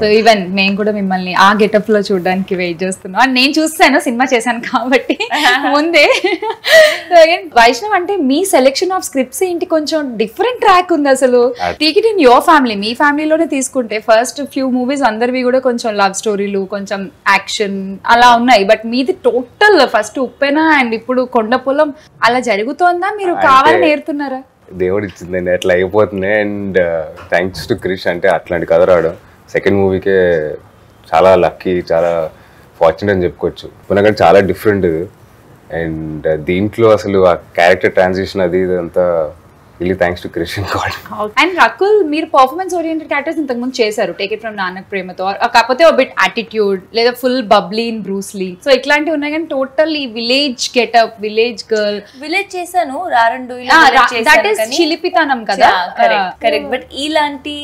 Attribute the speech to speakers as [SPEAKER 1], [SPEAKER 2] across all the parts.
[SPEAKER 1] So even మేము కూడా మిమ్మల్ని ఆ గెటప్ లో చూడడానికి వెయిట్ చేస్తున్నాం అండ్ నేను చూస్తాను సినిమా చేశాను కాబట్టి ముందే So again, వైష్ణవ్ అంటే మీ సెలెక్షన్ ఆఫ్ స్క్రిప్ట్స్ ఏంటి కొంచెం డిఫరెంట్ ట్రాక్ ఉంది అసలు take it in your family మీ ఫ్యామిలీలోనే తీసుకుంటే ఫస్ట్ ఫ్యూ మూవీస్ అందరివి కూడా కొంచెం లవ్ స్టోరీలు కొంచెం యాక్షన్ అలా ఉన్నాయి బట్ మీది టోటల్ ఫస్ట్ ఉప్పెన అండ్ ఇప్పుడు కొండ పొలం అలా జరుగుతోందా మీరు కావాలని నేర్తున్నారా
[SPEAKER 2] దేవుడు ఇచ్చిందండి అట్లా అయిపోతుంది అండ్ థ్యాంక్స్ టు క్రిష్ అంటే అట్లాంటి కథ రావడం సెకండ్ మూవీకే చాలా లక్కీ చాలా ఫార్చునేట్ అని చెప్పుకోవచ్చు పునగ చాలా డిఫరెంట్ ఇది అండ్ దీంట్లో అసలు ఆ క్యారెక్టర్ ట్రాన్సిషన్ అది ఇదంతా really thanks to Krish god
[SPEAKER 1] and Rakul మీరు పర్ఫార్మెన్స్ ఓరియంటెడ్ క్యారెక్టర్స్ ఇంతకు ముందు చేశారు take it from నాన్నక్ Prematho or కాకపోతే బిట్ యాటిట్యూడ్ లేదా full bubbly in Bruce Lee so ఇట్లాంటివి ఉన్నాయి కానీ టోటల్ ఈ village getup village girl
[SPEAKER 3] village చేశాను రారండు
[SPEAKER 1] దట్ ఈస్ చిలిపితనం కదా
[SPEAKER 3] కరెక్ట్ కరెక్ట్ బట్ ఇలాంటి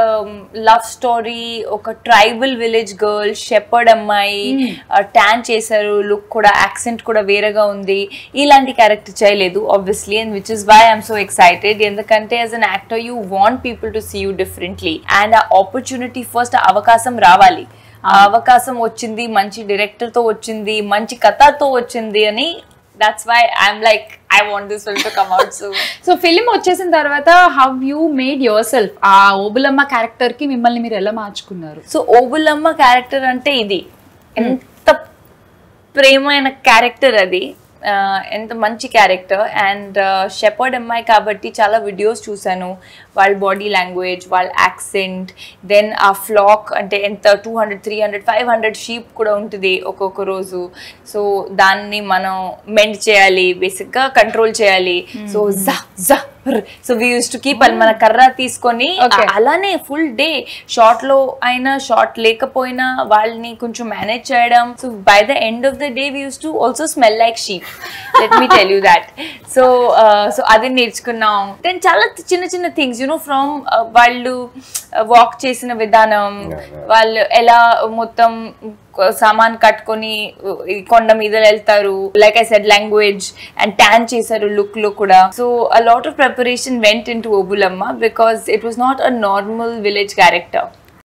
[SPEAKER 3] లవ్ స్టోరీ ఒక ట్రైబల్ విలేజ్ గర్ల్ షెపర్డ్ అమ్మాయి ట్యాన్ చేశారు లుక్ కూడా యాక్సెంట్ కూడా వేరేగా ఉంది ఇలాంటి క్యారెక్టర్ చేయలేదు obviously and which is why I'm so excited ఎందుకంటే as an actor you want people to see you differently and ఆ ఆపర్చునిటీ ఫస్ట్ అవకాశం రావాలి ఆ అవకాశం వచ్చింది మంచి డైరెక్టర్ తో వచ్చింది మంచి కథతో వచ్చింది అని that's why I'm like I want this film to come out so
[SPEAKER 1] so film వచ్చేసిన తర్వాత how you made yourself ఆ ఓబులమ్మ క్యారెక్టర్ కి మిమ్మల్ని మీరు ఎలా మార్చుకున్నారు
[SPEAKER 3] సో ఓబులమ్మ క్యారెక్టర్ అంటే ఇది ఎంత ప్రేమైన క్యారెక్టర్ అది ఆ, ఎంత మంచి క్యారెక్టర్ అండ్ షెపర్డ్ అమ్మాయి కాబట్టి చాలా వీడియోస్ చూశాను వాళ్ళ బాడీ లాంగ్వేజ్ వాళ్ళ యాక్సెంట్ దెన్ ఆ ఫ్లాక్ అంటే ఎంత two hundred three hundred five hundred sheep కూడా ఉంటుంది ఒక్కొక్క రోజు సో దాన్ని మనం మెండ్ చేయాలి బేసిక్గా కంట్రోల్ చేయాలి సో జా జా so we use to keep మన కర్ర తీసుకొని
[SPEAKER 1] Okay.
[SPEAKER 3] అలానే ఫుల్ డే షార్ట్ లో అయినా షార్ట్ లేకపోయినా వాళ్ళని కొంచెం మేనేజ్ చేయడం so by the end of the day we use to also smell like sheep let me tell you that so so అది నేర్చుకున్నాం దెన్ చాలా చిన్న చిన్న థింగ్స్ యునో ఫ్రమ్ వాళ్ళు వాక్ చేసిన విధానం
[SPEAKER 2] Yeah, yeah.
[SPEAKER 3] వాళ్ళు ఎలా మొత్తం సామాన్ కట్టుకొని ఈ కొండ మీద వెళ్తారు like I said language and tan చేశారు లుక్ లో కూడా so a lot of preparation went into Obulamma because it was not a normal village character